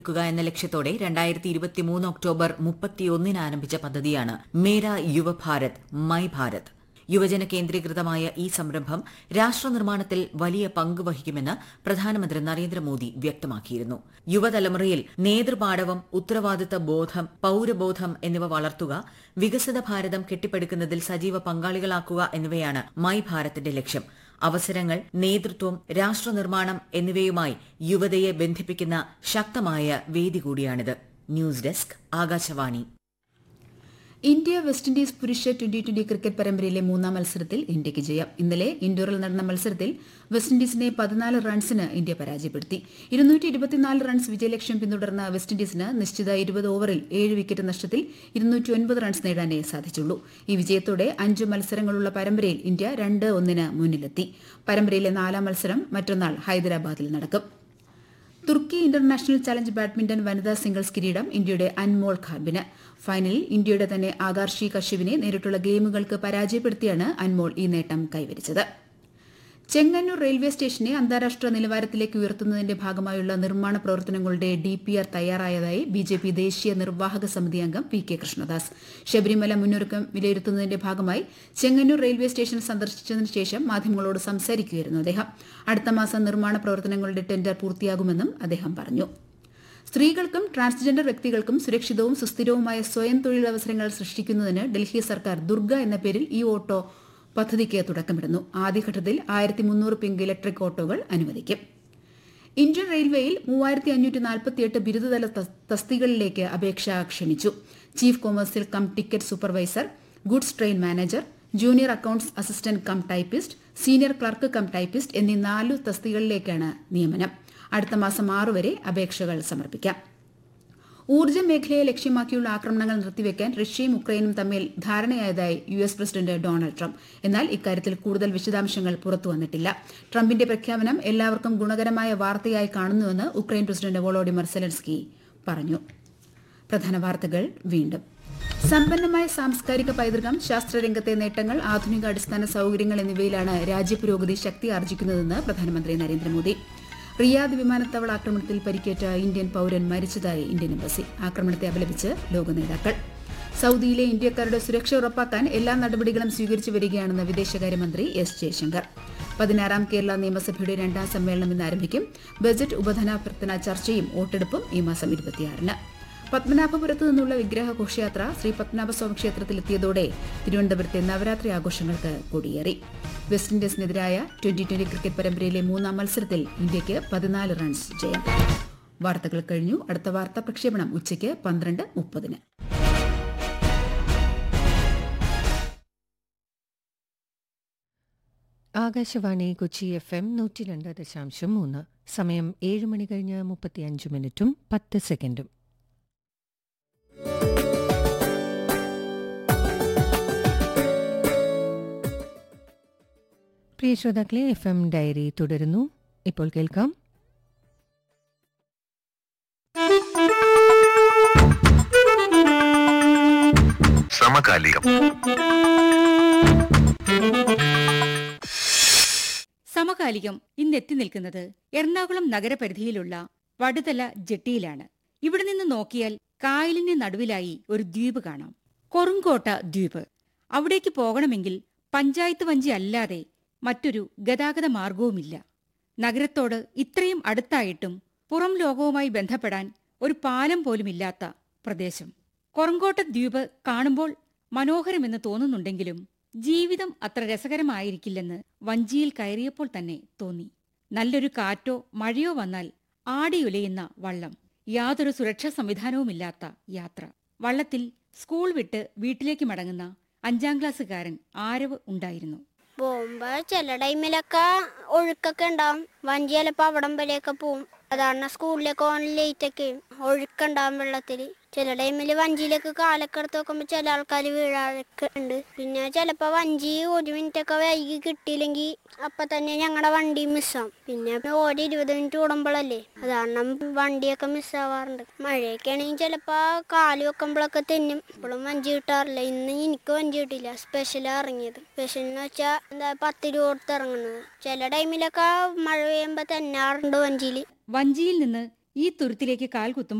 ക്കുക എന്ന ലക്ഷ്യത്തോടെ രണ്ടായിരത്തി ഇരുപത്തിമൂന്ന് ഒക്ടോബർ മുപ്പത്തിയൊന്നിന് ആരംഭിച്ച പദ്ധതിയാണ് മേര യുവഭാരത് മൈ ഭാരത് യുവജന കേന്ദ്രീകൃതമായ ഈ സംരംഭം രാഷ്ട്രനിർമ്മാണത്തിൽ വലിയ പങ്ക് വഹിക്കുമെന്ന് പ്രധാനമന്ത്രി നരേന്ദ്രമോദി വ്യക്തമാക്കിയിരുന്നു യുവതലമുറയിൽ നേതൃപാടവം ഉത്തരവാദിത്ത ബോധം പൌരബോധം എന്നിവ വളർത്തുക വികസിത ഭാരതം കെട്ടിപ്പടുക്കുന്നതിൽ സജീവ പങ്കാളികളാക്കുക എന്നിവയാണ് മൈ ഭാരത്തിന്റെ ലക്ഷ്യം അവസരങ്ങൾ നേതൃത്വം രാഷ്ട്രനിർമ്മാണം എന്നിവയുമായി യുവതയെ ബന്ധിപ്പിക്കുന്ന ശക്തമായ വേദി കൂടിയാണിത് news desk Akashvani India West Indies പുരുഷ ട്വന്റി ട്വന്റി ക്രിക്കറ്റ് പരമ്പരയിലെ മൂന്നാം മത്സരത്തിൽ ഇന്ത്യയ്ക്ക് ജയം ഇന്നലെ ഇൻഡോറിൽ നടന്ന മത്സരത്തിൽ വെസ്റ്റ് ഇൻഡീസിനെ പതിനാല് റൺസിന് ഇന്ത്യ പരാജയപ്പെടുത്തി ഇരുന്നൂറ്റി ഇരുപത്തിനാല് റൺസ് വിജയലക്ഷ്യം പിന്തുടർന്ന വെസ്റ്റ് ഇൻഡീസിന് നിശ്ചിത ഇരുപത് ഓവറിൽ ഏഴ് വിക്കറ്റ് നഷ്ടത്തിൽ ഇരുന്നൂറ്റി ഒൻപത് റൺസ് നേടാനേ സാധിച്ചുള്ളൂ ഈ വിജയത്തോടെ അഞ്ച് മത്സരങ്ങളുള്ള പരമ്പരയിൽ ഇന്ത്യ രണ്ട് ഒന്നിന് മുന്നിലെത്തി പരമ്പരയിലെ നാലാം മത്സരം മറ്റന്നാൾ ഹൈദരാബാദിൽ നടക്കും തുർക്കി ഇന്റർനാഷണൽ ചലഞ്ച് ബാഡ്മിന്റൺ വനിതാ സിംഗിൾസ് കിരീടം ഇന്ത്യയുടെ അൻമോൾ ഖാർബിന് ഫൈനലിൽ ഇന്ത്യയുടെ തന്നെ ആകാർഷി കശ്യപിനെ നേരിട്ടുള്ള ഗെയിമുകൾക്ക് പരാജയപ്പെടുത്തിയാണ് അൻമോൾ ഈ നേട്ടം കൈവരിച്ചത് ചെങ്ങന്നൂർ റെയിൽവേ സ്റ്റേഷനെ അന്താരാഷ്ട്ര നിലവാരത്തിലേക്ക് ഉയർത്തുന്നതിന്റെ ഭാഗമായുള്ള നിർമ്മാണ പ്രവർത്തനങ്ങളുടെ ഡിപിആർ തയ്യാറായതായി ബിജെപി ദേശീയ നിർവാഹക സമിതി അംഗം പി കെ കൃഷ്ണദാസ് ശബരിമല മുന്നൊരുക്കം വിലയിരുത്തുന്നതിന്റെ ഭാഗമായി ചെങ്ങന്നൂർ റെയിൽവേ സ്റ്റേഷൻ സന്ദർശിച്ചതിന് ശേഷം മാധ്യമങ്ങളോട് സംസാരിക്കുകയായിരുന്നു അദ്ദേഹം അടുത്ത മാസം നിർമ്മാണ പ്രവർത്തനങ്ങളുടെ ടെൻഡർ പൂർത്തിയാകുമെന്നും അദ്ദേഹം പറഞ്ഞു സ്ത്രീകൾക്കും ട്രാൻസ്ജെൻഡർ വ്യക്തികൾക്കും സുരക്ഷിതവും സുസ്ഥിരവുമായ സ്വയം തൊഴിലവസരങ്ങൾ സൃഷ്ടിക്കുന്നതിന് ഡൽഹി സർക്കാർ ദുർഗ എന്ന പേരിൽ ഈ ഓട്ടോ പദ്ധതിക്ക് തുടക്കമിടുന്നു ആദ്യഘട്ടത്തിൽ ആയിരത്തി മുന്നൂറ് പിങ്ക് ഇലക്ട്രിക് ഓട്ടോകൾ അനുവദിക്കും ഇന്ത്യൻ റെയിൽവേയിൽ മൂവായിരത്തി അഞ്ഞൂറ്റി നാൽപ്പത്തിയെട്ട് ബിരുദതല തസ്- തസ്തികകളിലേക്ക് അപേക്ഷ ക്ഷണിച്ചു chief commercial cum ticket supervisor goods train manager junior accounts assistant cum typist senior clerk cum typist എന്നീ നാലു തസ്തികകളിലേക്കാണ് നിയമനം അടുത്ത മാസം ആറ് വരെ അപേക്ഷകൾ സമർപ്പിക്കാം ഊർജ്ജ മേഖലയെ ലക്ഷ്യമാക്കിയുള്ള ആക്രമണങ്ങൾ നിർത്തിവെക്കാൻ റഷ്യയും ഉക്രൈനും തമ്മിൽ ധാരണയായതായി U S president Donald Trump എന്നാൽ ഇക്കാര്യത്തിൽ കൂടുതൽ വിശദാംശങ്ങൾ പുറത്തുവന്നിട്ടില്ല ട്രംപിന്റെ പ്രഖ്യാപനം എല്ലാവർക്കും ഗുണകരമായ വാർത്തയായി കാണുന്നുവെന്ന് ഉക്രൈൻ പ്രസിഡന്റ് വോളോഡിമർ സെലൻസ്കി പറഞ്ഞു പ്രധാന വാർത്തകൾ വീണ്ടും സമ്പന്നമായ സാംസ്കാരിക പൈതൃകം ശാസ്ത്രരംഗത്തെ നേട്ടങ്ങൾ ആധുനിക അടിസ്ഥാന സൌകര്യങ്ങൾ എന്നിവയിലാണ് രാജ്യപുരോഗതി ശക്തി ആർജിക്കുന്നതെന്ന് പ്രധാനമന്ത്രി നരേന്ദ്രമോദി റിയാദ് വിമാനത്താവള ആക്രമണത്തിൽ പരിക്കേറ്റ ഇന്ത്യൻ പൌരൻ മരിച്ചതായി ഇന്ത്യൻ എംബസി ആക്രമണത്തെ അപലപിച്ച് ലോക നേതാക്കൾ സൌദിയിലെ ഇന്ത്യക്കാരുടെ സുരക്ഷ ഉറപ്പാക്കാൻ എല്ലാ നടപടികളും സ്വീകരിച്ചു വരികയാണെന്ന് വിദേശകാര്യമന്ത്രി എസ് ജയശങ്കർ പതിനാറാം കേരള നിയമസഭയുടെ രണ്ടാം സമ്മേളനം ഇന്ന് ആരംഭിക്കും ബജറ്റ് ഉപധനാഭ്യർത്ഥന ചർച്ചയും വോട്ടെടുപ്പും ഈ മാസം ഇരുപത്തിയാറിന് പത്മനാഭപുരത്തു നിന്നുള്ള വിഗ്രഹ ഘോഷയാത്ര ശ്രീ പത്മനാഭസ്വാമി ക്ഷേത്രത്തിലെത്തിയതോടെ തിരുവനന്തപുരത്തെ നവരാത്രി ആഘോഷങ്ങൾക്ക് കൊടിയേറി വെസ്റ്റ് ഇൻഡീസിനെതിരായ ട്വന്റി ട്വന്റി ക്രിക്കറ്റ് പരമ്പരയിലെ മൂന്നാം മത്സരത്തിൽ ഇന്ത്യയ്ക്ക് പതിനാല് റൺസ് ജയം വാർത്തകൾ കഴിഞ്ഞു അടുത്ത വാർത്താ പ്രക്ഷേപണം ഉച്ചയ്ക്ക് പന്ത്രണ്ട് മുപ്പതിന് ആകാശവാണി കൊച്ചി എഫ് എം നൂറ്റി രണ്ട് ദശാംശം മൂന്ന് സമയം ഏഴ് മണി കഴിഞ്ഞ് മുപ്പത്തിയഞ്ച് മിനിറ്റും പത്ത് സെക്കൻഡും പ്രിയ ശ്രോതാക്കളെ എഫ് എം ഡയറി തുടരുന്നു ഇപ്പോൾ കേൾക്കാം സമകാലികം സമകാലികം ഇന്നെത്തി നിൽക്കുന്നത് എറണാകുളം നഗരപരിധിയിലുള്ള വടുതല ജെട്ടിയിലാണ് ഇവിടെ നിന്ന് നോക്കിയാൽ കായലിന് നടുവിലായി ഒരു ദ്വീപ് കാണാം കൊറുങ്കോട്ട ദ്വീപ് അവിടേക്ക് പോകണമെങ്കിൽ പഞ്ചായത്ത് വഞ്ചി അല്ലാതെ മറ്റൊരു ഗതാഗത മാർഗവുമില്ല നഗരത്തോട് ഇത്രയും അടുത്തായിട്ടും പുറം ലോകവുമായി ബന്ധപ്പെടാൻ ഒരു പാലം പോലുമില്ലാത്ത പ്രദേശം കൊറങ്കോട്ട ദ്വീപ് കാണുമ്പോൾ മനോഹരമെന്ന് തോന്നുന്നുണ്ടെങ്കിലും ജീവിതം അത്ര രസകരമായിരിക്കില്ലെന്ന് വഞ്ചിയിൽ കയറിയപ്പോൾ തന്നെ തോന്നി നല്ലൊരു കാറ്റോ മഴയോ വന്നാൽ ആടിയുലയുന്ന വള്ളം യാതൊരു സുരക്ഷാ സംവിധാനവുമില്ലാത്ത യാത്ര വള്ളത്തിൽ സ്കൂൾ വിട്ട് വീട്ടിലേക്ക് മടങ്ങുന്ന അഞ്ചാം ക്ലാസ്സുകാരൻ ആരവ് ഉണ്ടായിരുന്നു പോകുമ്പോ ചില ടൈമിലൊക്കെ ഒഴുക്കൊക്കെ ഉണ്ടാവും വഞ്ചി ചിലപ്പോ അവിടം വരെയൊക്കെ പോവും സാധാരണ സ്കൂളിലേക്ക് പോകാൻ ലേറ്റ് ഒക്കെ ഒഴുക്കുണ്ടാവും വെള്ളത്തിൽ ചില ടൈമിൽ വഞ്ചിയിലേക്ക് കാലൊക്കെ എടുത്ത് നോക്കുമ്പോൾ ചില ആൾക്കാർ വീഴാറൊക്കെ ഉണ്ട് പിന്നെ ചിലപ്പോൾ വഞ്ചി ഒരു മിനിറ്റ് ഒക്കെ വൈകി കിട്ടിയില്ലെങ്കിൽ അപ്പം തന്നെ ഞങ്ങളുടെ വണ്ടി മിസ്സാവും പിന്നെ ഓരോ ഇരുപത് മിനിറ്റ് കൂടുമ്പോഴല്ലേ അത് കാരണം വണ്ടിയൊക്കെ മിസ്സാവാറുണ്ട് മഴയൊക്കെ ആണെങ്കിൽ ചിലപ്പോൾ കാല് വെക്കുമ്പോഴൊക്കെ തെന്നും ഇപ്പോഴും വഞ്ചി കിട്ടാറില്ല ഇന്ന് എനിക്ക് വഞ്ചി കിട്ടില്ല സ്പെഷ്യലാണ് ഇറങ്ങിയത് സ്പെഷ്യൽ എന്ന് വെച്ചാൽ എന്താ പത്ത് രൂപ കൊടുത്ത് ഇറങ്ങുന്നത് ചില ടൈമിലൊക്കെ മഴ പെയ്യുമ്പോൾ തെന്നാറുണ്ട് വഞ്ചിയിൽ വഞ്ചിയിൽ നിന്ന് ഈ തുരുത്തിലേക്ക് കാൽ കുത്തുമ്പോൾ